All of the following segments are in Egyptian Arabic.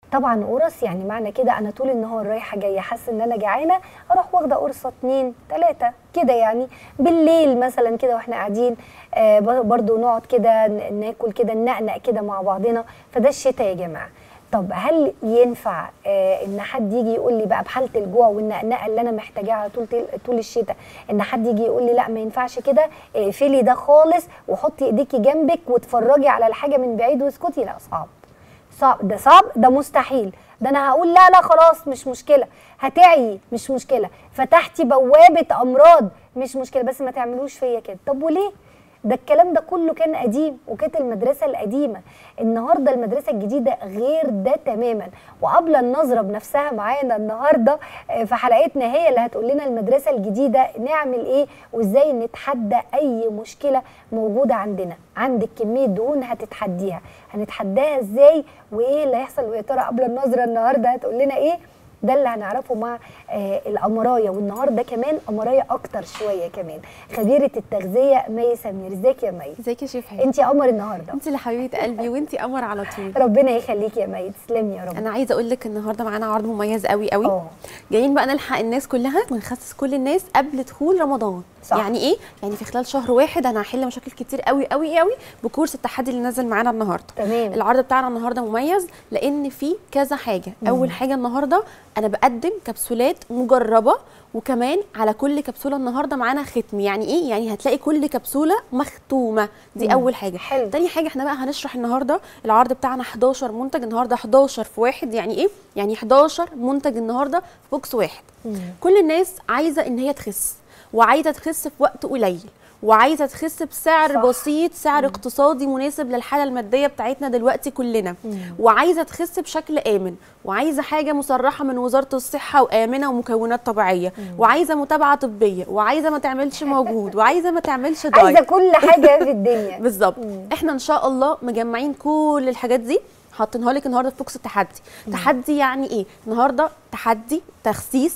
طبعا قرص يعني معنى كده انا طول النهار رايحه جايه حاسه ان انا جعانه اروح واخده قرصه اتنين تلاته كده يعني بالليل مثلا كده واحنا قاعدين آه ب- برضو نقعد كده ن- ناكل كده ننقنق كده مع بعضنا فده الشتاء يا جماعه طب هل ينفع آه ان حد يجي يقول لي بقى بحاله الجوع والنقنقه اللي انا محتاجاها طول طول الشتاء ان حد يجي يقول لي لا ما ينفعش كده اقفلي ده خالص وحطي ايديكي جنبك واتفرجي على الحاجه من بعيد واسكتي لا صعب صعب ده صعب ده مستحيل ده انا هقول لا لا خلاص مش مشكله هتعي مش مشكله فتحتي بوابه امراض مش مشكله بس ما تعملوش فيا كده طب وليه ده الكلام ده كله كان قديم وكانت المدرسه القديمه النهارده المدرسه الجديده غير ده تماما وقبل النظره بنفسها معانا النهارده آه، في حلقتنا هي اللي هتقول لنا المدرسه الجديده نعمل ايه وازاي نتحدى اي مشكله موجوده عندنا عندك كميه دهون هتتحديها هنتحداها ازاي وايه اللي هيحصل ويا ترى قبل النظره النهارده هتقول لنا ايه ده اللي هنعرفه مع آه الامرايه والنهارده كمان امرايه اكتر شويه كمان خبيره التغذيه مي سمير ازيك يا مي ازيك يا شيف هاني انت قمر النهارده انت اللي حبيبه قلبي وانت قمر على طول ربنا يخليكي يا مي تسلمي يا رب انا عايزه اقول لك النهارده معانا عرض مميز قوي قوي اه جايين بقى نلحق الناس كلها ونخسس كل الناس قبل دخول رمضان صح. يعني ايه يعني في خلال شهر واحد انا هحل مشاكل كتير قوي قوي قوي بكورس التحدي اللي نزل معانا النهارده تمام العرض بتاعنا النهارده مميز لان فيه كذا حاجه اول حاجه النهارده انا بقدم كبسولات مجربه وكمان على كل كبسوله النهارده معانا ختم يعني ايه يعني هتلاقي كل كبسوله مختومه دي مم. اول حاجه حلو. تاني حاجه احنا بقى هنشرح النهارده العرض بتاعنا 11 منتج النهارده 11 في واحد يعني ايه يعني 11 منتج النهارده في بوكس واحد مم. كل الناس عايزه ان هي تخس وعايزه تخس في وقت قليل وعايزه تخس بسعر صح. صح. بسيط سعر اقتصادي مناسب للحاله الماديه بتاعتنا دلوقتي كلنا وعايزه تخس بشكل امن وعايزه حاجه مصرحه من وزاره الصحه وامنه ومكونات طبيعيه وعايزه متابعه طبيه وعايزه ما تعملش مجهود وعايزه ما تعملش عايزه دايت كل حاجه في الدنيا بالظبط احنا ان شاء الله مجمعين كل الحاجات دي حاطينها لك النهارده في بوكس التحدي تحدي يعني ايه النهارده تحدي تخسيس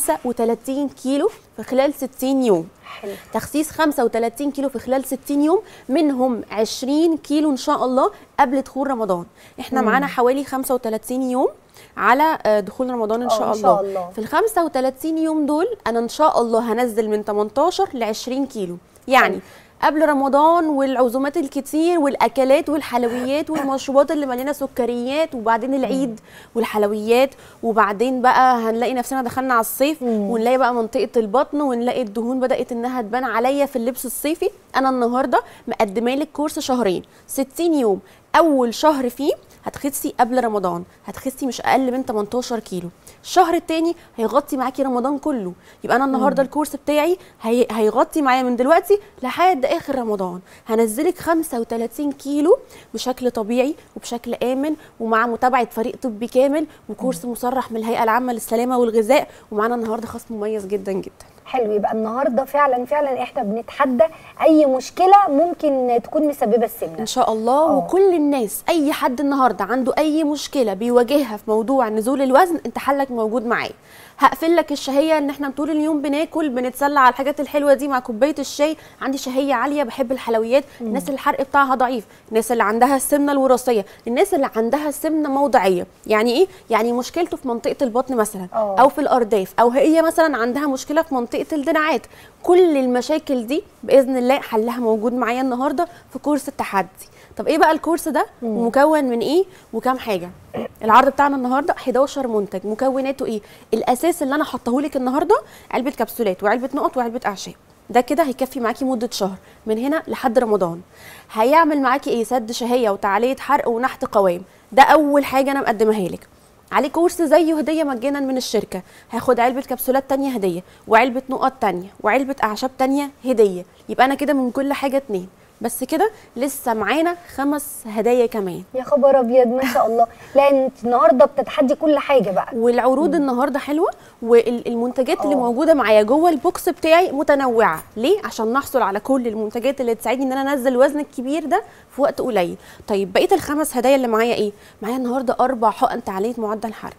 35 كيلو في خلال 60 يوم حلو تخسيس 35 كيلو في خلال 60 يوم منهم 20 كيلو ان شاء الله قبل دخول رمضان احنا مم. معانا حوالي 35 يوم على آه، دخول رمضان ان آه، شاء إن الله, شاء الله. في ال 35 يوم دول انا ان شاء الله هنزل من 18 ل 20 كيلو يعني قبل رمضان والعزومات الكتير والاكلات والحلويات والمشروبات اللي مليانه سكريات وبعدين العيد والحلويات وبعدين بقى هنلاقي نفسنا دخلنا على الصيف مم. ونلاقي بقى منطقه البطن ونلاقي الدهون بدات انها تبان عليا في اللبس الصيفي انا النهارده مقدمه لك كورس شهرين 60 يوم اول شهر فيه هتخسي قبل رمضان هتخسي مش اقل من 18 كيلو الشهر التاني هيغطي معاكي رمضان كله يبقى انا النهارده الكورس بتاعي هي... هيغطي معايا من دلوقتي لحد اخر رمضان هنزلك 35 كيلو بشكل طبيعي وبشكل امن ومع متابعه فريق طبي كامل وكورس مصرح من الهيئه العامه للسلامه والغذاء ومعانا النهارده خصم مميز جدا جدا حلو يبقى النهارده فعلا فعلا احنا بنتحدى اي مشكله ممكن تكون مسببه السمنه ان شاء الله آه. وكل الناس اي حد النهارده عنده اي مشكله بيواجهها في موضوع نزول الوزن انت حلك موجود معايا هقفل لك الشهيه ان احنا طول اليوم بناكل بنتسلى على الحاجات الحلوه دي مع كوبايه الشاي عندي شهيه عاليه بحب الحلويات الناس اللي الحرق بتاعها ضعيف الناس اللي عندها السمنه الوراثيه الناس اللي عندها سمنه موضعيه يعني ايه يعني مشكلته في منطقه البطن مثلا آه. او في الارداف او هي مثلا عندها مشكله في منطقه الدراعات كل المشاكل دي باذن الله حلها موجود معايا النهارده في كورس التحدي طب ايه بقى الكورس ده مكون من ايه وكام حاجه العرض بتاعنا النهارده 11 منتج مكوناته ايه الاساس اللي انا حاطه لك النهارده علبه كبسولات وعلبه نقط وعلبه اعشاب ده كده هيكفي معاكي مده شهر من هنا لحد رمضان هيعمل معاكي ايه سد شهيه وتعليه حرق ونحت قوام ده اول حاجه انا مقدمها لك عليه كورس زيه هديه مجانا من الشركه هاخد علبه كبسولات تانية هديه وعلبه نقط تانية وعلبه اعشاب تانية هديه يبقى انا كده من كل حاجه اتنين بس كده لسه معانا خمس هدايا كمان يا خبر ابيض ما شاء الله لان انت النهارده بتتحدي كل حاجه بقى والعروض النهارده حلوه والمنتجات اللي آه. موجوده معايا جوه البوكس بتاعي متنوعه ليه عشان نحصل على كل المنتجات اللي تساعدني ان انا انزل الوزن الكبير ده في وقت قليل طيب بقيه الخمس هدايا اللي معايا ايه معايا النهارده اربع حقن تعليه معدل حرق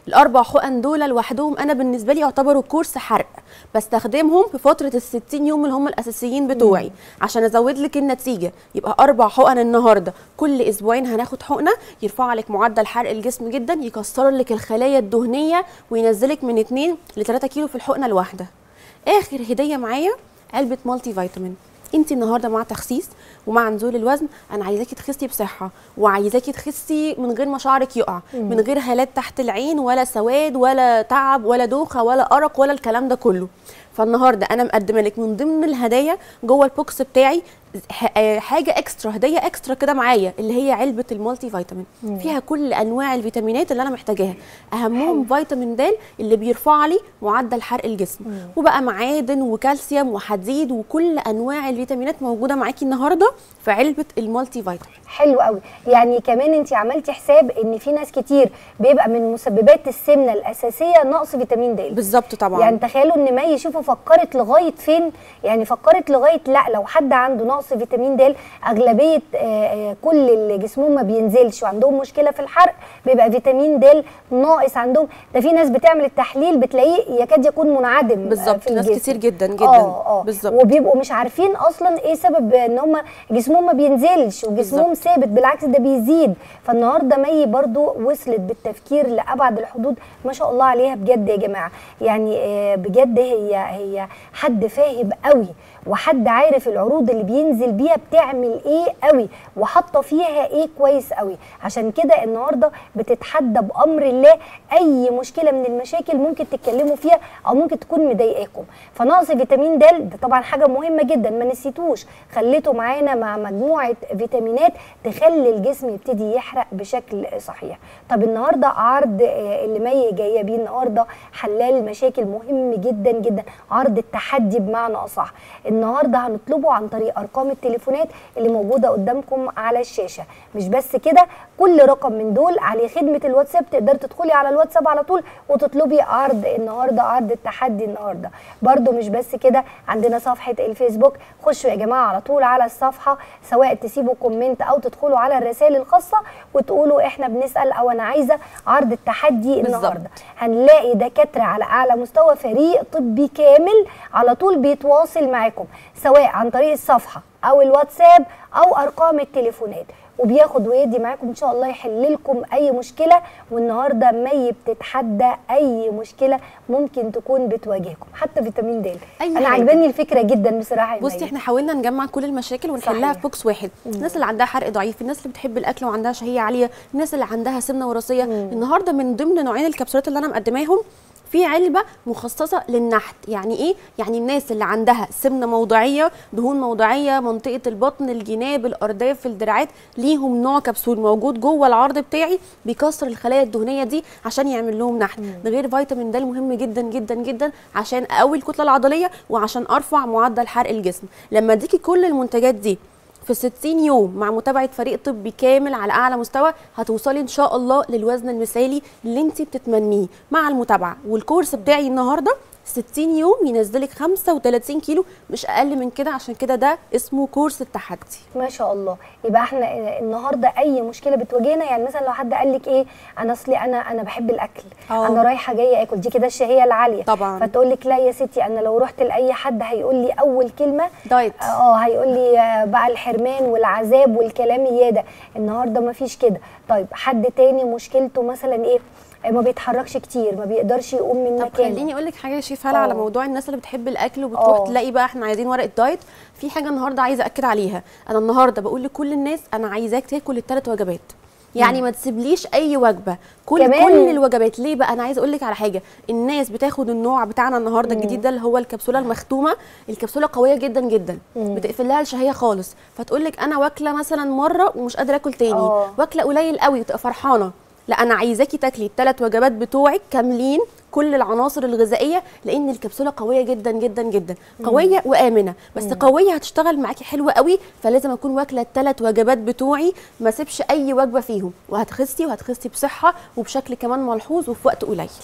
الاربع حقن دول لوحدهم انا بالنسبه لي يعتبروا كورس حرق بستخدمهم في فتره ال 60 يوم اللي هم الاساسيين بتوعي عشان ازود لك النتيجه يبقى اربع حقن النهارده كل اسبوعين هناخد حقنه يرفع لك معدل حرق الجسم جدا يكسر لك الخلايا الدهنيه وينزلك من 2 ل 3 كيلو في الحقنه الواحده اخر هديه معايا علبه مالتي فيتامين انت النهارده مع تخسيس ومع نزول الوزن انا عايزاكي تخسي بصحه وعايزاكي تخسي من غير ما شعرك يقع من غير هالات تحت العين ولا سواد ولا تعب ولا دوخه ولا ارق ولا الكلام ده كله فالنهارده انا مقدمه لك من ضمن الهدايا جوه البوكس بتاعي ح- آه، حاجه اكسترا هديه اكسترا كده معايا اللي هي علبه المالتي فيتامين فيها كل انواع الفيتامينات اللي انا محتاجاها اهمهم فيتامين د اللي بيرفع لي معدل حرق الجسم وبقى معادن وكالسيوم وحديد وكل انواع الفيتامينات موجوده معاكي النهارده في علبه المالتي فيتامين حلو قوي يعني كمان انت عملتي حساب ان في ناس كتير بيبقى من مسببات السمنه الاساسيه نقص فيتامين د بالظبط طبعا يعني تخيلوا ان مي شوفوا فكرت لغايه فين يعني فكرت لغايه لا لو حد عنده نقص فيتامين د اغلبيه آه، آه، كل اللي جسمهم ما بينزلش وعندهم مشكله في الحرق بيبقى فيتامين د ناقص عندهم ده في ناس بتعمل التحليل بتلاقيه يكاد يكون منعدم آه، بالظبط في ناس الجسم. كتير جدا جدا اه اه بالظبط وبيبقوا مش عارفين اصلا ايه سبب ان هم جسمهم ما بينزلش وجسمهم بالظبط. ثابت بالعكس ده بيزيد فالنهارده مي برضو وصلت بالتفكير لابعد الحدود ما شاء الله عليها بجد يا جماعه يعني آه، بجد هي هي حد فاهم قوي وحد عارف العروض اللي بينزل بيها بتعمل ايه قوي وحاطه فيها ايه كويس قوي عشان كده النهارده بتتحدى بامر الله اي مشكله من المشاكل ممكن تتكلموا فيها او ممكن تكون مضايقاكم فنقص فيتامين د ده طبعا حاجه مهمه جدا ما نسيتوش خليته معانا مع مجموعه فيتامينات تخلي الجسم يبتدي يحرق بشكل صحيح طب النهارده عرض آه، اللي مي جايه بيه النهارده حلال مشاكل مهم جدا جدا عرض التحدي بمعنى اصح النهارده هنطلبه عن طريق ارقام التليفونات اللي موجوده قدامكم على الشاشه مش بس كده كل رقم من دول عليه خدمه الواتساب تقدر تدخلي على الواتساب على طول وتطلبي عرض النهارده عرض التحدي النهارده برده مش بس كده عندنا صفحه الفيسبوك خشوا يا جماعه على طول على الصفحه سواء تسيبوا كومنت او تدخلوا على الرسائل الخاصه وتقولوا احنا بنسال او انا عايزه عرض التحدي بالظبط. النهارده هنلاقي دكاتره على اعلى مستوى فريق طبي كامل على طول بيتواصل معاكم سواء عن طريق الصفحه او الواتساب او ارقام التليفونات وبياخد ويدي معاكم ان شاء الله يحل لكم اي مشكله والنهارده مي بتتحدى اي مشكله ممكن تكون بتواجهكم حتى فيتامين د أي انا حاجة. عجباني الفكره جدا بصراحه يا بصي مي. احنا حاولنا نجمع كل المشاكل ونحلها صحيح. في بوكس واحد الناس اللي عندها حرق ضعيف الناس اللي بتحب الاكل وعندها شهيه عاليه الناس اللي عندها سمنه وراثيه النهارده من ضمن نوعين الكبسولات اللي انا مقدماهم في علبه مخصصه للنحت يعني ايه يعني الناس اللي عندها سمنه موضعيه دهون موضعيه منطقه البطن الجناب الارداف الدراعات ليهم نوع كبسول موجود جوه العرض بتاعي بيكسر الخلايا الدهنيه دي عشان يعمل لهم نحت ده غير فيتامين د مهم جدا جدا جدا عشان اقوي الكتله العضليه وعشان ارفع معدل حرق الجسم لما اديكي كل المنتجات دي في 60 يوم مع متابعه فريق طبي كامل على اعلى مستوى هتوصلي ان شاء الله للوزن المثالي اللي انت بتتمنيه مع المتابعه والكورس بتاعي النهارده 60 يوم ينزلك 35 كيلو مش اقل من كده عشان كده ده اسمه كورس التحدي ما شاء الله يبقى احنا النهارده اي مشكله بتواجهنا يعني مثلا لو حد قال لك ايه انا اصلي انا انا بحب الاكل اه. انا رايحه جايه اكل دي كده الشهيه العاليه طبعا. فتقول لك لا يا ستي انا لو رحت لاي حد هيقول لي اول كلمه دايت اه هيقول لي آه، بقى الحرمان والعذاب والكلام الياده النهارده ما فيش كده طيب حد تاني مشكلته مثلا ايه آه، ما بيتحركش كتير ما بيقدرش يقوم من طب مكانه خليني اقول لك حاجه يا شيف هلا على اه. موضوع الناس اللي بتحب الاكل وبتروح اه. تلاقي بقى احنا عايزين ورقه دايت في حاجه النهارده عايزه اكد عليها انا النهارده بقول لكل الناس انا عايزاك تاكل الثلاث وجبات يعني ما تسيبليش اي وجبه كل كمان؟ كل الوجبات ليه بقى انا عايزه اقول لك على حاجه الناس بتاخد النوع بتاعنا النهارده الجديد ده اللي هو الكبسوله المختومه الكبسوله قويه جدا جدا بتقفل لها الشهيه خالص فتقول لك انا واكله مثلا مره ومش قادره اكل تاني اه. واكله قليل قوي وتبقى فرحانه لا انا عايزاكي تاكلي الثلاث وجبات بتوعك كاملين كل العناصر الغذائيه لان الكبسوله قويه جدا جدا جدا قويه وامنه بس قويه هتشتغل معاكي حلوه قوي فلازم اكون واكله الثلاث وجبات بتوعي ما اسيبش اي وجبه فيهم وهتخسي وهتخسي بصحه وبشكل كمان ملحوظ وفي وقت قليل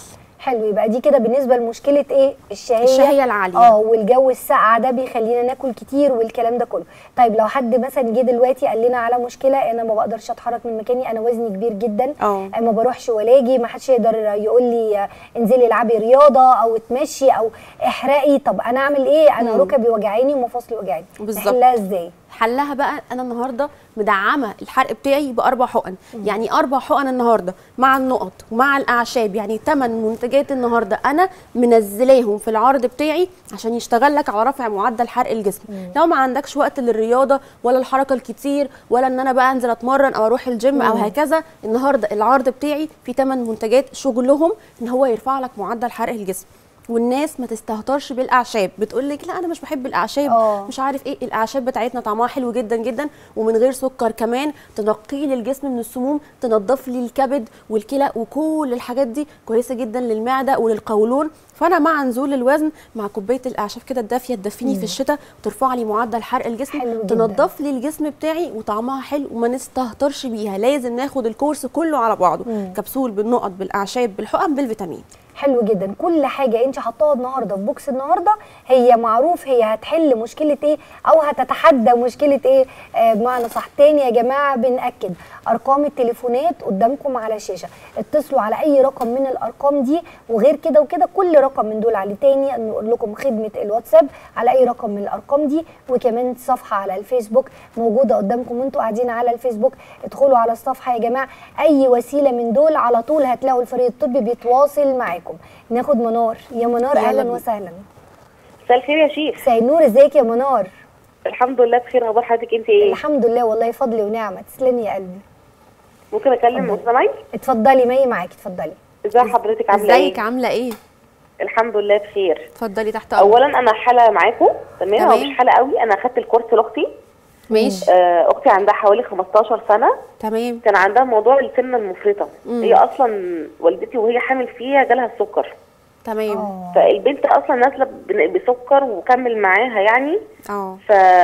حلو يبقى دي كده بالنسبه لمشكله ايه الشهيه الشهية العالية. اه والجو الساقعه ده بيخلينا ناكل كتير والكلام ده كله طيب لو حد مثلا جه دلوقتي قال لنا على مشكله انا ما بقدرش اتحرك من مكاني انا وزني كبير جدا اه. ما بروحش ولا اجي ما حدش يقدر يقول لي آه، انزلي العبي رياضه او اتمشي او احرقي طب انا اعمل ايه انا ركبي وجعاني ومفاصلي وجعاني بالظبط. نحلها ازاي حلها بقى انا النهارده مدعمه الحرق بتاعي باربع حقن يعني اربع حقن النهارده مع النقط ومع الاعشاب يعني ثمان منتجات النهارده انا منزلاهم في العرض بتاعي عشان يشتغل لك على رفع معدل حرق الجسم لو ما عندكش وقت للرياضه ولا الحركه الكتير ولا ان انا بقى انزل اتمرن او اروح الجيم او هكذا النهارده العرض بتاعي فيه ثمان منتجات شغلهم ان هو يرفع لك معدل حرق الجسم والناس ما تستهترش بالاعشاب بتقول لك لا انا مش بحب الاعشاب اه. مش عارف ايه الاعشاب بتاعتنا طعمها حلو جدا جدا ومن غير سكر كمان تنقي لي الجسم من السموم تنظف لي الكبد والكلى وكل الحاجات دي كويسه جدا للمعده وللقولون فانا مع نزول الوزن مع كوبايه الاعشاب كده الدافيه تدفيني في الشتاء وترفع لي معدل حرق الجسم حلو جدا. تنظف لي الجسم بتاعي وطعمها حلو وما نستهترش بيها لازم ناخد الكورس كله على بعضه كبسول بالنقط بالاعشاب بالحقن بالفيتامين حلو جدا كل حاجه انت حطاها النهارده في بوكس النهارده هي معروف هي هتحل مشكله ايه او هتتحدى مشكله ايه آه بمعنى صح تاني يا جماعه بناكد ارقام التليفونات قدامكم على الشاشه اتصلوا على اي رقم من الارقام دي وغير كده وكده كل رقم من دول عليه تاني نقول لكم خدمه الواتساب على اي رقم من الارقام دي وكمان صفحه على الفيسبوك موجوده قدامكم وانتوا قاعدين على الفيسبوك ادخلوا على الصفحه يا جماعه اي وسيله من دول على طول هتلاقوا الفريق الطبي بيتواصل معاكم ناخد منار يا منار يلا اهلا بينا. وسهلا مساء الخير يا شيخ سينور ازيك يا منار الحمد لله بخير اخبار حضرتك انت ايه الحمد لله والله فضل ونعمه تسلمي يا قلبي ممكن اكلم استاذه مي اتفضلي مي معاكي اتفضلي ازي حضرتك عامله ازيك ايه عامله ايه الحمد لله بخير اتفضلي تحت امرك اولا انا حاله معاكم تمام هو تمام. مش حاله قوي انا اخدت الكورس لاختي ماشي آه، اختي عندها حوالي 15 سنه تمام كان عندها موضوع السمنه المفرطه مم. هي اصلا والدتي وهي حامل فيها جالها السكر تمام اه فالبنت اصلا نازله بن- بسكر وكمل معاها يعني اه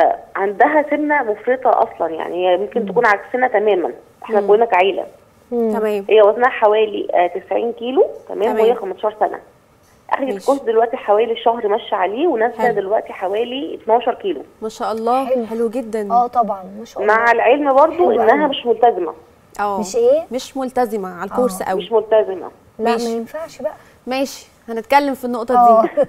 فعندها سمنه مفرطه اصلا يعني هي ممكن تكون عكسنا تماما احنا كلنا كعيله مم. تمام هي وزنها حوالي آه، 90 كيلو تمام تمام. وهي 15 سنه اخدت ماشي. الكورس دلوقتي حوالي شهر ماشيه عليه ونازله حلو. دلوقتي حوالي 12 كيلو ما شاء الله حلو. حلو, جدا اه طبعا ما شاء الله مع العلم برضو حلو انها أوي. مش ملتزمه اه مش ايه مش ملتزمه على الكورس آه. قوي مش ملتزمه لا ماشي. ما ينفعش بقى ماشي هنتكلم في النقطه اه دي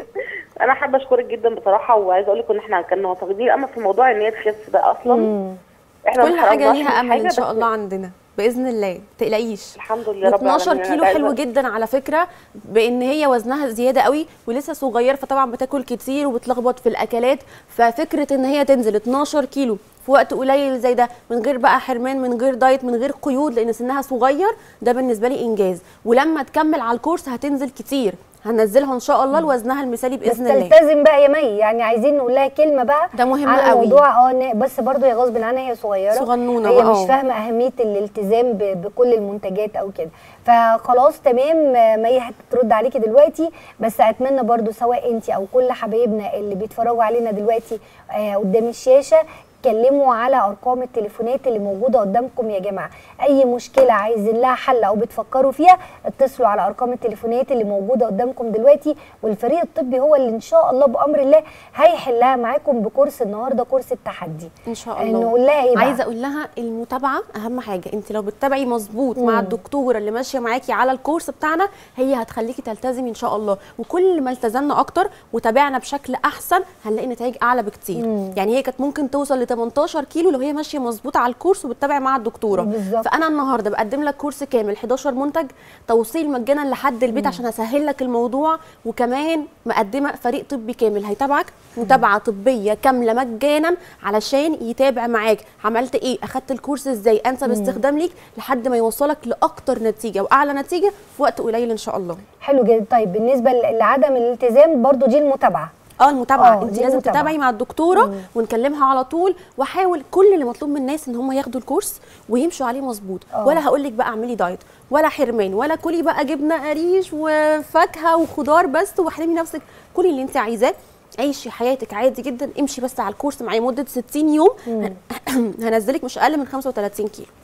انا حابه اشكرك جدا بصراحه وعايزه اقول لك ان احنا كنا معتقدين اما في موضوع ان هي تخس ده اصلا مم. احنا كل ما حاجه حرمناش ليها من امل ان حاجة، شاء بس الله عندنا باذن الله تقلقيش الحمد لله رب 12 العالمين كيلو أنا حلو عايزة- جدا على فكره بان هي وزنها زياده قوي ولسه صغير فطبعا بتاكل كتير وبتلخبط في الاكلات ففكره ان هي تنزل 12 كيلو في وقت قليل زي ده من غير بقى حرمان من غير دايت من غير قيود لان سنها صغير ده بالنسبه لي انجاز ولما تكمل على الكورس هتنزل كتير هننزلها ان شاء الله لوزنها المثالي بس باذن الله تلتزم بقى يا مي يعني عايزين نقول لها كلمه بقى ده مهم على قوي. موضوع اه إن- بس برضو هي غصب عنها هي صغيره صغنونة هي بقى، مش اه. فاهمه اهميه الالتزام ب- بكل المنتجات او كده فخلاص تمام آه، مي هترد عليكي دلوقتي بس اتمنى برضو سواء انت او كل حبايبنا اللي بيتفرجوا علينا دلوقتي آه قدام الشاشه كلموا على ارقام التليفونات اللي موجوده قدامكم يا جماعه اي مشكله عايزين لها حل او بتفكروا فيها اتصلوا على ارقام التليفونات اللي موجوده قدامكم دلوقتي والفريق الطبي هو اللي ان شاء الله بامر الله هيحلها معاكم بكورس النهارده كورس التحدي ان شاء آه، الله نقول لها ايه بقى؟ عايزه اقول لها المتابعه اهم حاجه انت لو بتتابعي مظبوط مع الدكتوره اللي ماشيه معاكي على الكورس بتاعنا هي هتخليكي تلتزمي ان شاء الله وكل ما التزمنا اكتر وتابعنا بشكل احسن هنلاقي نتائج اعلى بكتير يعني هي كانت ممكن توصل ل 18 كيلو لو هي ماشيه مظبوط على الكورس وبتتابعي مع الدكتوره بالظبط. فانا النهارده بقدم لك كورس كامل 11 منتج توصيل مجانا لحد البيت عشان اسهل لك الموضوع وكمان مقدمه فريق طبي كامل هيتابعك متابعه طبيه كامله مجانا علشان يتابع معاك عملت ايه اخدت الكورس ازاي انسب استخدام ليك لحد ما يوصلك لاكتر نتيجه واعلى نتيجه في وقت قليل ان شاء الله حلو جدا طيب بالنسبه ل- لعدم الالتزام برضو دي المتابعه اه المتابعه آه، انت دي لازم المتابعة. تتابعي مع الدكتوره ونكلمها على طول واحاول كل اللي مطلوب من الناس ان هم ياخدوا الكورس ويمشوا عليه مظبوط آه. ولا هقول لك بقى اعملي دايت ولا حرمان ولا كلي بقى جبنه قريش وفاكهه وخضار بس واحرمي نفسك كلي اللي انت عايزاه عيشي حياتك عادي جدا امشي بس على الكورس معايا مده 60 يوم هن- هنزلك مش اقل من 35 كيلو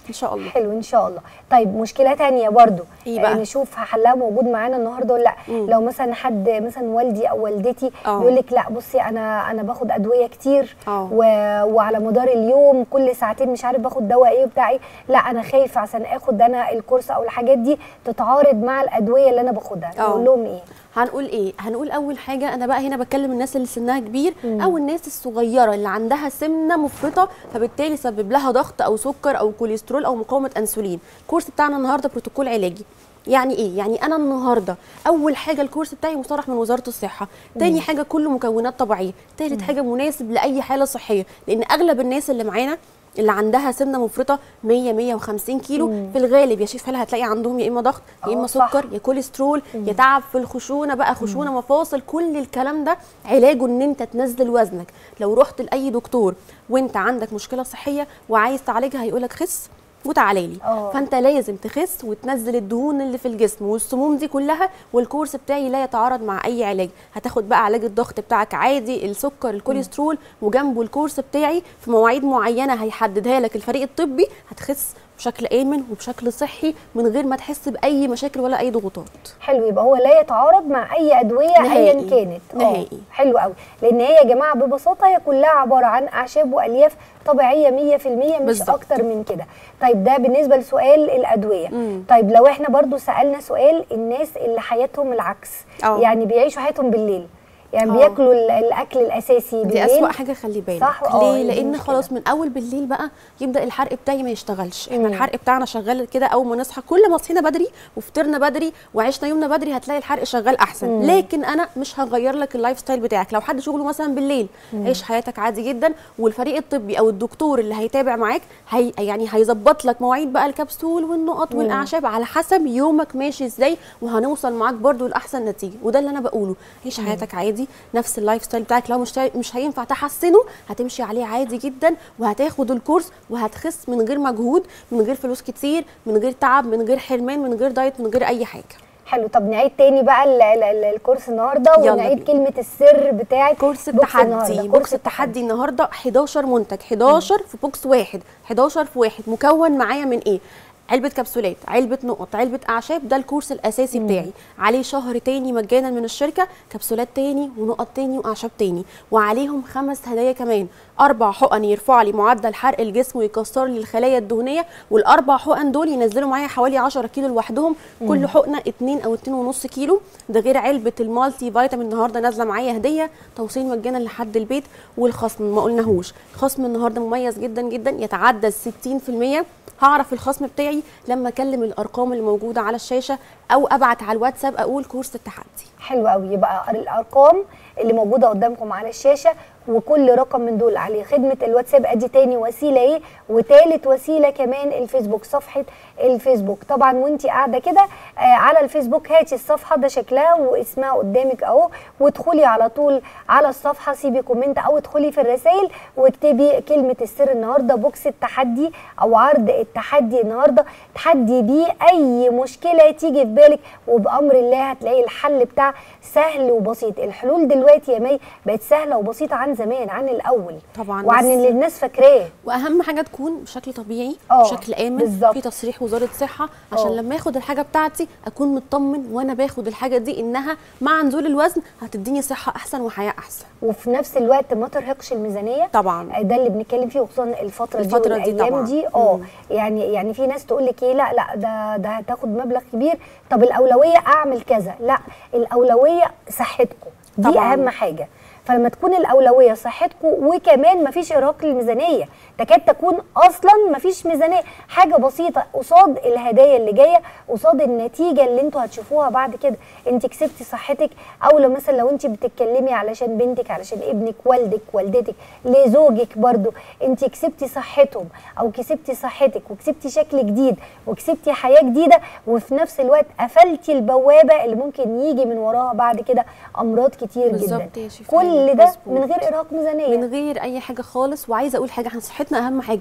ان شاء الله حلو ان شاء الله طيب مشكله تانية برضو إيه بقى؟ آه، نشوف حلها موجود معانا النهارده ولا لا مم. لو مثلا حد مثلا والدي او والدتي آه. بيقول لك لا بصي انا انا باخد ادويه كتير آه. و... وعلى مدار اليوم كل ساعتين مش عارف باخد دواء ايه وبتاع ايه لا انا خايف عشان اخد انا الكورس او الحاجات دي تتعارض مع الادويه اللي انا باخدها آه. نقول لهم ايه هنقول ايه هنقول اول حاجه انا بقى هنا بتكلم الناس اللي سنها كبير او الناس الصغيره اللي عندها سمنه مفرطه فبالتالي سبب لها ضغط او سكر او كوليسترول او مقاومه انسولين الكورس بتاعنا النهارده بروتوكول علاجي يعني ايه يعني انا النهارده اول حاجه الكورس بتاعي مصرح من وزاره الصحه تاني حاجه كله مكونات طبيعيه تالت حاجه مناسب لاي حاله صحيه لان اغلب الناس اللي معانا اللي عندها سمنه مفرطه 100 150 كيلو في الغالب يا شيف هلا هتلاقي عندهم يا اما ضغط يا آه، اما صح. سكر يا كوليسترول يا تعب في الخشونه بقى خشونه مفاصل كل الكلام ده علاجه ان انت تنزل وزنك لو رحت لاي دكتور وانت عندك مشكله صحيه وعايز تعالجها هيقولك خس وتعالى لي آه. فانت لازم تخس وتنزل الدهون اللي في الجسم والسموم دي كلها والكورس بتاعي لا يتعارض مع اي علاج هتاخد بقى علاج الضغط بتاعك عادي السكر الكوليسترول وجنبه الكورس بتاعي في مواعيد معينه هيحددها لك الفريق الطبي هتخس بشكل امن وبشكل صحي من غير ما تحس باي مشاكل ولا اي ضغوطات حلو يبقى هو لا يتعارض مع اي ادويه ايا نهائي. كانت آه، نهائي. حلو قوي لان هي يا جماعه ببساطه هي كلها عباره عن اعشاب والياف طبيعيه 100% مش بالظبط. اكتر من كده طيب ده بالنسبه لسؤال الادويه مم. طيب لو احنا برضو سالنا سؤال الناس اللي حياتهم العكس آه. يعني بيعيشوا حياتهم بالليل يعني آه. بياكلوا ال- الاكل الاساسي دي بالليل اسوأ حاجه خلي بالك صح، آه، ليه دي لان مشكلة. خلاص من اول بالليل بقى يبدا الحرق بتاعي ما يشتغلش احنا مم. الحرق بتاعنا شغال كده اول ما نصحى كل ما صحينا بدري وفطرنا بدري وعشنا يومنا بدري هتلاقي الحرق شغال احسن مم. لكن انا مش هغير لك اللايف ستايل بتاعك لو حد شغله مثلا بالليل عيش حياتك عادي جدا والفريق الطبي او الدكتور اللي هيتابع معاك هي يعني هيظبط لك مواعيد بقى الكبسول والنقط والاعشاب على حسب يومك ماشي ازاي وهنوصل معاك برضو لاحسن نتيجه وده اللي انا بقوله عيش حياتك عادي نفس اللايف ستايل بتاعك لو مش مش هينفع تحسنه هتمشي عليه عادي جدا وهتاخد الكورس وهتخس من غير مجهود من غير فلوس كتير من غير تعب من غير حرمان من غير دايت من غير اي حاجه حلو طب نعيد تاني بقى ال- ال- ال- الكورس النهارده يلا ونعيد بينا. كلمه السر بتاعت كورس بوكس النهاردة. التحدي بوكس التحدي النهارده 11 منتج 11 في بوكس واحد 11 في واحد مكون معايا من ايه علبة كبسولات، علبة نقط، علبة أعشاب ده الكورس الأساسي بتاعي، عليه شهر تاني مجانا من الشركة، كبسولات تاني ونقط تاني وأعشاب تاني، وعليهم خمس هدايا كمان، أربع حقن يرفع لي معدل حرق الجسم ويكسر لي الخلايا الدهنية، والأربع حقن دول ينزلوا معايا حوالي 10 كيلو لوحدهم، كل حقنة 2 أو 2.5 كيلو، ده غير علبة المالتي فيتامين النهارده نازلة معايا هدية، توصيل مجانا لحد البيت، والخصم ما قلناهوش، خصم النهارده مميز جدا جدا يتعدى 60% هعرف الخصم بتاعي لما اكلم الارقام اللي موجوده على الشاشه او ابعت على الواتساب اقول كورس التحدي حلو قوي يبقى الارقام اللي موجوده قدامكم على الشاشه وكل رقم من دول عليه خدمه الواتساب ادي تاني وسيله ايه وتالت وسيله كمان الفيسبوك صفحه الفيسبوك طبعا وانت قاعده كده آه على الفيسبوك هاتي الصفحه ده شكلها واسمها قدامك اهو وادخلي على طول على الصفحه سيبي كومنت او ادخلي في الرسائل واكتبي كلمه السر النهارده بوكس التحدي او عرض التحدي النهارده تحدي بيه اي مشكله تيجي في بالك وبامر الله هتلاقي الحل بتاع سهل وبسيط الحلول دلوقتي يا مي بقت سهله وبسيطه عن زمان عن الاول طبعاً، وعن بس- اللي الناس فاكراه واهم حاجه تكون بشكل طبيعي آه، بشكل امن بالظبط. في تصريح وزاره صحه عشان آه. لما اخد الحاجه بتاعتي اكون مطمن وانا باخد الحاجه دي انها مع نزول الوزن هتديني صحه احسن وحياه احسن وفي نفس الوقت ما ترهقش الميزانيه طبعا ده اللي بنتكلم فيه وخصوصا الفتره, الفترة دي دي والايام طبعاً. دي اه مم. يعني يعني في ناس تقول لك ايه لا لا ده ده هتاخد مبلغ كبير طب الاولويه اعمل كذا لا الاولويه صحتكم دي طبعاً. اهم حاجه فلما تكون الاولويه صحتكم وكمان مفيش ارهاق للميزانيه تكاد تكون اصلا مفيش ميزانيه حاجه بسيطه قصاد الهدايا اللي جايه قصاد النتيجه اللي انتوا هتشوفوها بعد كده انت كسبتي صحتك او لو مثلا لو انت بتتكلمي علشان بنتك علشان ابنك والدك والدتك لزوجك برضو انت كسبتي صحتهم او كسبتي صحتك وكسبتي شكل جديد وكسبتي حياه جديده وفي نفس الوقت قفلتي البوابه اللي ممكن يجي من وراها بعد كده امراض كتير بالظبط جدا يا شيف كل هاني، ده مظبوط. من غير ارهاق ميزانيه من غير اي حاجه خالص وعايزه اقول حاجه احنا صحتنا اهم حاجه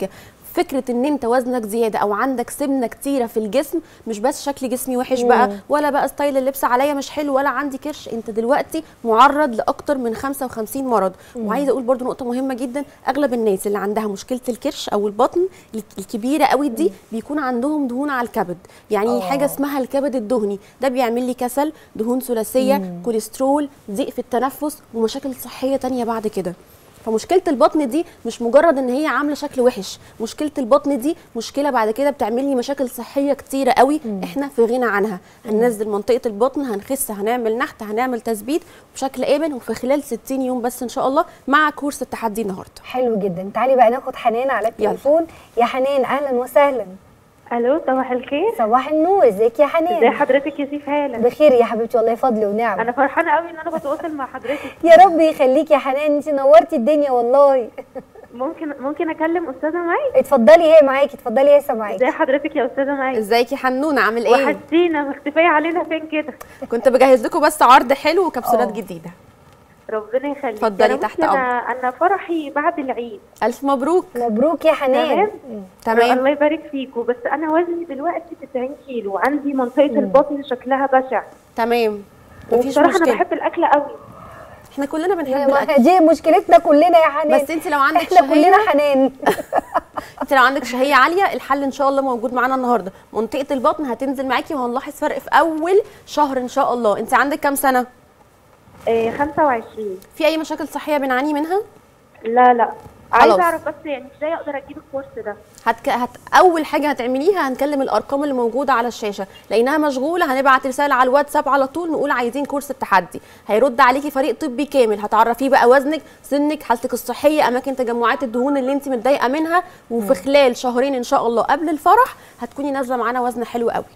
فكره ان انت وزنك زياده او عندك سمنه كتيره في الجسم مش بس شكل جسمي وحش بقى ولا بقى ستايل اللبس عليا مش حلو ولا عندي كرش انت دلوقتي معرض لاكتر من 55 مرض وعايزه اقول برضو نقطه مهمه جدا اغلب الناس اللي عندها مشكله الكرش او البطن الكبيره قوي دي بيكون عندهم دهون على الكبد يعني آه. حاجه اسمها الكبد الدهني ده بيعمل لي كسل دهون ثلاثيه كوليسترول ضيق في التنفس ومشاكل صحيه تانية بعد كده فمشكله البطن دي مش مجرد ان هي عامله شكل وحش مشكله البطن دي مشكله بعد كده بتعمل لي مشاكل صحيه كتيره قوي احنا في غنى عنها هننزل منطقه البطن هنخس هنعمل نحت هنعمل تثبيت بشكل امن وفي خلال 60 يوم بس ان شاء الله مع كورس التحدي النهارده حلو جدا تعالي بقى ناخد حنان على التليفون يا حنان اهلا وسهلا الو صباح الخير صباح النور ازيك يا ازي حنان حضرتك يا سيف هاله بخير يا حبيبتي والله فضل ونعم انا فرحانه قوي ان انا بتواصل مع حضرتك يا رب يخليك يا حنان انت نورتي الدنيا والله ممكن ممكن اكلم استاذه معي اتفضلي هي معاكي اتفضلي هي سامعاكي ازي حضرتك يا استاذه معي ازيك يا حنونه عامل ايه وحشتينا مختفيه علينا فين كده كنت بجهز لكم بس عرض حلو وكبسولات آه. جديده ربنا يخليك اتفضلي أنا تحت بصي انا انا فرحي بعد العيد الف مبروك مبروك يا حنان تمام. مم. تمام الله يبارك فيكم بس انا وزني دلوقتي 90 كيلو وعندي منطقه البطن شكلها بشع تمام مفيش وبصراحه انا مشكله بحب الاكل قوي احنا كلنا بنحب ما الاكل دي مشكلتنا كلنا يا حنان بس انت لو عندك احنا كلنا شهيه حنان انت لو عندك شهيه عاليه الحل ان شاء الله موجود معانا النهارده منطقه البطن هتنزل معاكي وهنلاحظ فرق في اول شهر ان شاء الله انت عندك كام سنه آه 25 في اي مشاكل صحيه بنعاني منها لا لا خلاص. عايزه اعرف بس يعني ازاي اقدر اجيب الكورس ده هتك... هت... اول حاجه هتعمليها هنكلم الارقام اللي موجوده على الشاشه لقيناها مشغوله هنبعت رساله على الواتساب على طول نقول عايزين كورس التحدي هيرد عليكي فريق طبي كامل هتعرفيه بقى وزنك سنك حالتك الصحيه اماكن تجمعات الدهون اللي انت متضايقه منها وفي خلال شهرين ان شاء الله قبل الفرح هتكوني نازله معانا وزن حلو قوي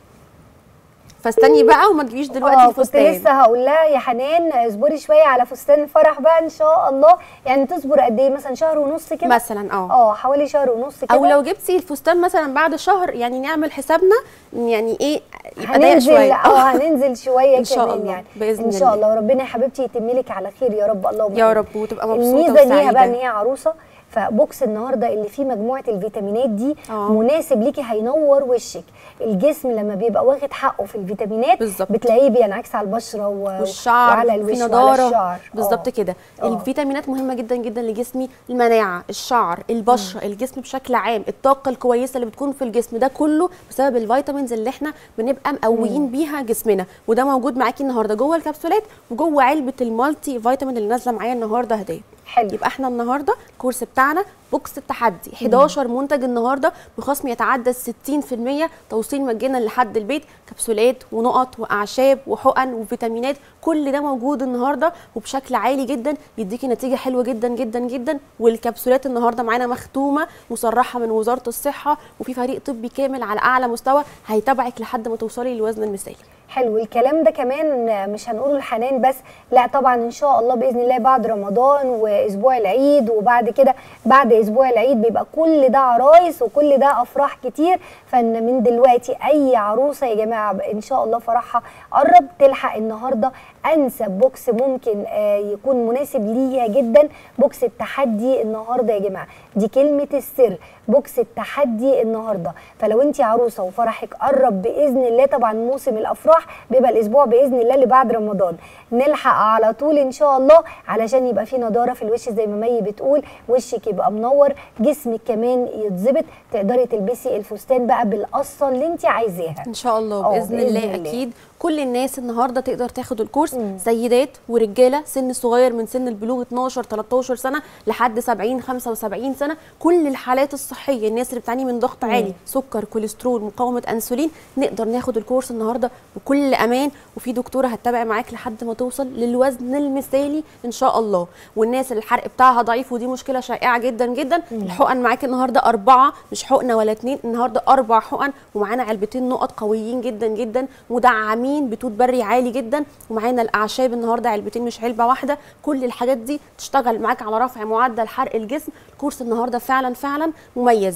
فاستني بقى وما تجيبيش دلوقتي اه كنت الفستان لسه هقول لها يا حنان اصبري شويه على فستان الفرح بقى ان شاء الله يعني تصبر قد ايه مثلا شهر ونص كده مثلا اه اه حوالي شهر ونص كده او لو جبتي الفستان مثلا بعد شهر يعني نعمل حسابنا إن يعني ايه يبقى ضيق هننزل شويه اه هننزل شويه إن شاء كمان الله، يعني بإذن ان شاء الله. الله وربنا يا حبيبتي يتم لك على خير يا رب اللهم يا آمين. رب وتبقى مبسوطه الميزه ليها بقى ان وسعيده هي عروسه فبوكس النهارده اللي فيه مجموعه الفيتامينات دي آه. مناسب ليكي هينور وشك الجسم لما بيبقى واخد حقه في الفيتامينات بالظبط. بتلاقيه بينعكس على البشره و... والشعر وعلى الوش في وعلى نضاره الشعر بالظبط آه. كده آه. الفيتامينات مهمه جدا جدا لجسمي المناعه الشعر البشره الجسم بشكل عام الطاقه الكويسه اللي بتكون في الجسم ده كله بسبب الفيتامينز اللي احنا بنبقى مقويين بيها جسمنا وده موجود معاكي النهارده جوه الكبسولات وجوه علبه المالتي فيتامين اللي نازله معايا النهارده هديه حلو يبقى احنا النهارده الكورس بتاعنا بوكس التحدي 11 منتج النهارده بخصم يتعدى ال 60% توصيل مجانا لحد البيت كبسولات ونقط واعشاب وحقن وفيتامينات كل ده موجود النهارده وبشكل عالي جدا يديكي نتيجه حلوه جدا جدا جدا والكبسولات النهارده معانا مختومه مصرحه من وزاره الصحه وفي فريق طبي كامل على اعلى مستوى هيتابعك لحد ما توصلي للوزن المثالي حلو الكلام ده كمان مش هنقوله الحنان بس لا طبعا ان شاء الله باذن الله بعد رمضان واسبوع العيد وبعد كده بعد اسبوع العيد بيبقى كل ده عرايس وكل ده افراح كتير فان من دلوقتي اي عروسه يا جماعه ان شاء الله فرحها قرب تلحق النهارده انسب بوكس ممكن آه، يكون مناسب ليها جدا بوكس التحدي النهارده يا جماعه دي كلمه السر بوكس التحدي النهارده فلو انت عروسه وفرحك قرب باذن الله طبعا موسم الافراح بيبقى الاسبوع باذن الله اللي بعد رمضان نلحق على طول ان شاء الله علشان يبقى في نضاره في الوش زي ما مي بتقول وشك يبقى منور جسمك كمان يتظبط تقدري تلبسي الفستان بقى بالقصه اللي انت عايزاها ان شاء الله آه، باذن, بإذن الله, الله. اكيد كل الناس النهارده تقدر تاخد الكورس مم. سيدات ورجاله سن صغير من سن البلوغ 12 13 سنه لحد 70 75 سنه كل الحالات الصحيه الناس اللي بتعاني من ضغط عالي سكر كوليسترول مقاومه انسولين نقدر ناخد الكورس النهارده بكل امان وفي دكتوره هتتابع معاك لحد ما توصل للوزن المثالي ان شاء الله والناس اللي الحرق بتاعها ضعيف ودي مشكله شائعه جدا جدا الحقن معاك النهارده اربعه مش حقنه ولا اتنين النهارده اربع حقن ومعانا علبتين نقط قويين جدا جدا مدعمين بتوت بري عالي جدا ومعانا الاعشاب النهارده علبتين مش علبه واحده كل الحاجات دي تشتغل معاك على رفع معدل حرق الجسم الكورس النهارده فعلا فعلا مميز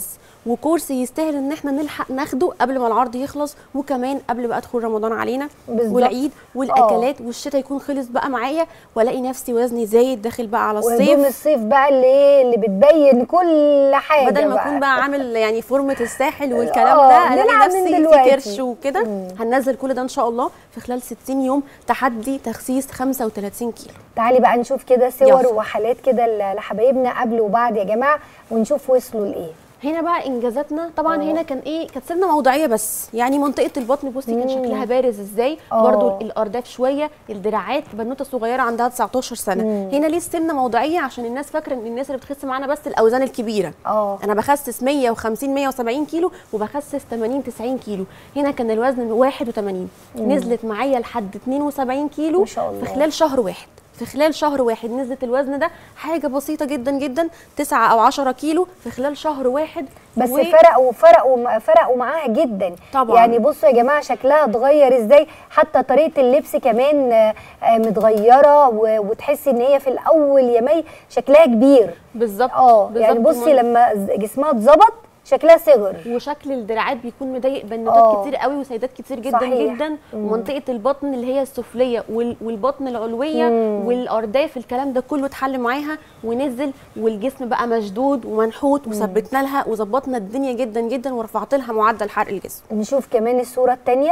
وكورس يستاهل ان احنا نلحق ناخده قبل ما العرض يخلص وكمان قبل بقى دخول رمضان علينا بالظبط. والعيد والاكلات والشتاء يكون خلص بقى معايا والاقي نفسي وزني زايد داخل بقى على وهدوم الصيف الصيف بقى اللي ايه اللي بتبين كل حاجه بدل ما بقى. اكون بقى عامل يعني فورمه الساحل والكلام آه، ده الاقي نلعب من نفسي في دلوقتي. كرش وكده هننزل كل ده ان شاء الله في خلال 60 يوم تحدي تخسيس 35 كيلو تعالي بقى نشوف كده صور يلا. وحالات كده ل- لحبايبنا قبل وبعد يا جماعه ونشوف وصلوا لايه هنا بقى انجازاتنا طبعا آه. هنا كان ايه كانت سمنه موضعيه بس يعني منطقه البطن بصي كان مم. شكلها بارز ازاي آه. برضو الارداف شويه الدراعات بنوته صغيره عندها 19 سنه مم. هنا ليه السمنه موضعيه عشان الناس فاكره ان الناس اللي بتخس معانا بس الاوزان الكبيره اه انا بخسس 150 170 كيلو وبخسس 80 90 كيلو هنا كان الوزن 81 نزلت معايا لحد 72 كيلو ما شاء الله. في خلال شهر واحد في خلال شهر واحد نزلت الوزن ده حاجه بسيطه جدا جدا 9 او 10 كيلو في خلال شهر واحد بس و- فرقوا فرقوا فرقوا معاها جدا طبعاً. يعني بصوا يا جماعه شكلها اتغير ازاي حتى طريقه اللبس كمان آه، آه، متغيره و- وتحسي ان هي في الاول يا مي شكلها كبير بالظبط اه يعني بالظبط. بصي لما ز- جسمها اتظبط شكلها صغر وشكل الدراعات بيكون مضايق بنوتات آه. كتير قوي وسيدات كتير جدا صحيح. جدا مم. ومنطقه البطن اللي هي السفليه وال- والبطن العلويه مم. والارداف الكلام ده كله اتحل معاها ونزل والجسم بقى مشدود ومنحوت وثبتنا لها وظبطنا الدنيا جدا جدا ورفعت لها معدل حرق الجسم نشوف كمان الصوره الثانيه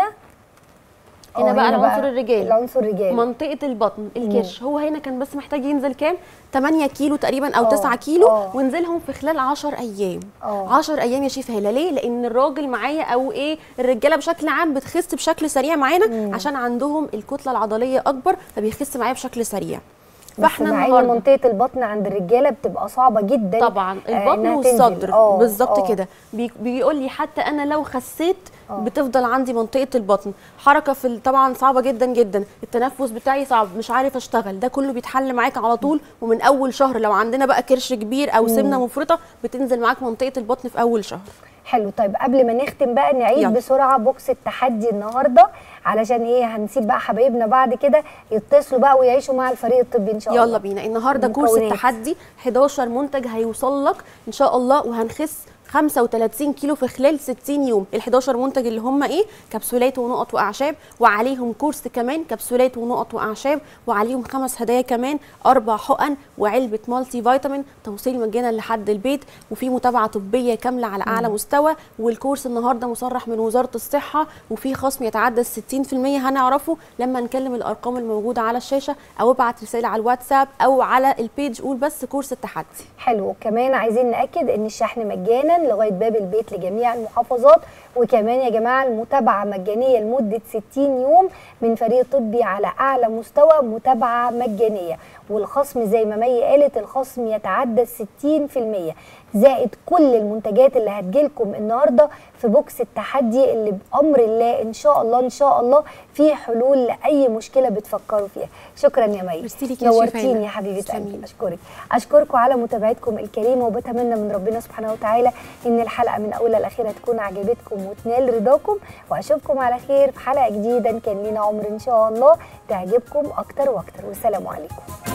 هنا بقى العنصر الرجالي. العنصر الرجالي منطقه البطن الكرش هو هنا كان بس محتاج ينزل كام 8 كيلو تقريبا او آه، 9 كيلو آه. ونزلهم في خلال 10 ايام آه. 10 ايام يا شيف هلا ليه لان الراجل معايا او ايه الرجاله بشكل عام بتخس بشكل سريع معانا عشان عندهم الكتله العضليه اكبر فبيخس معايا بشكل سريع بس مع ان النهاردة- منطقه البطن عند الرجاله بتبقى صعبه جدا طبعا آه، البطن إنها تنزل. والصدر آه، بالظبط آه. كده بي- بيقول لي حتى انا لو خسيت آه. بتفضل عندي منطقه البطن حركه في ال- طبعا صعبه جدا جدا التنفس بتاعي صعب مش عارف اشتغل ده كله بيتحل معاك على طول ومن اول شهر لو عندنا بقى كرش كبير او سمنه مفرطه بتنزل معاك منطقه البطن في اول شهر حلو طيب قبل ما نختم بقى نعيد يلا. بسرعه بوكس التحدي النهارده علشان ايه هنسيب بقى حبايبنا بعد كده يتصلوا بقى ويعيشوا مع الفريق الطبي ان شاء الله يلا بينا النهارده كورس المكونات. التحدي 11 منتج هيوصل لك ان شاء الله وهنخس 35 كيلو في خلال 60 يوم ال 11 منتج اللي هم ايه كبسولات ونقط واعشاب وعليهم كورس كمان كبسولات ونقط واعشاب وعليهم خمس هدايا كمان اربع حقن وعلبه مالتي فيتامين توصيل مجانا لحد البيت وفي متابعه طبيه كامله على اعلى مستوى والكورس النهارده مصرح من وزاره الصحه وفي خصم يتعدى ال 60% هنعرفه لما نكلم الارقام الموجوده على الشاشه او ابعت رساله على الواتساب او على البيج قول بس كورس التحدي حلو كمان عايزين ناكد ان الشحن مجانا لغايه باب البيت لجميع المحافظات وكمان يا جماعه المتابعه مجانيه لمده 60 يوم من فريق طبي على اعلى مستوى متابعه مجانيه والخصم زي ما مي قالت الخصم يتعدى ال 60% زائد كل المنتجات اللي هتجيلكم النهارده في بوكس التحدي اللي بامر الله ان شاء الله ان شاء الله في حلول لاي مشكله بتفكروا فيها شكرا يا مي ميرسي ليكي يا شيخة نورتيني هنا. يا حبيبه تسلمي قلبي لي. اشكرك اشكركم على متابعتكم الكريمه وبتمنى من ربنا سبحانه وتعالى ان الحلقه من اولها لاخرها تكون عجبتكم وتنال رضاكم واشوفكم على خير في حلقه جديده إن كان لينا عمر ان شاء الله تعجبكم اكتر واكتر والسلام عليكم